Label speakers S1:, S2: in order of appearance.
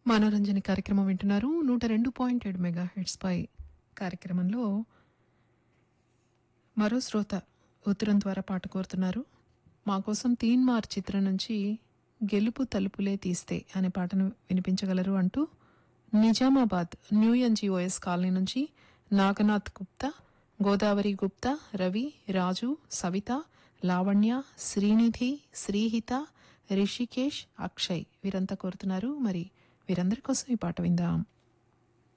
S1: మనోరంజన కార్యక్రమం వింటున్నారు నూట రెండు పాయింట్ ఏడు మెగా హెడ్స్ పై కార్యక్రమంలో మరో శ్రోత ఉత్తరం ద్వారా పాట కోరుతున్నారు మా కోసం తీన్ మార్ చిత్రం నుంచి గెలుపు తలుపులే తీస్తే అనే పాటను వినిపించగలరు అంటూ నిజామాబాద్ న్యూ ఎన్జిఓఎస్ కాలనీ నుంచి నాగనాథ్ గుప్తా గోదావరి గుప్తా రవి రాజు సవిత లావణ్య శ్రీనిధి శ్రీహిత రిషికేష్ అక్షయ్ వీరంతా కోరుతున్నారు మరి వీరందరి కోసం ఈ పాట విందాం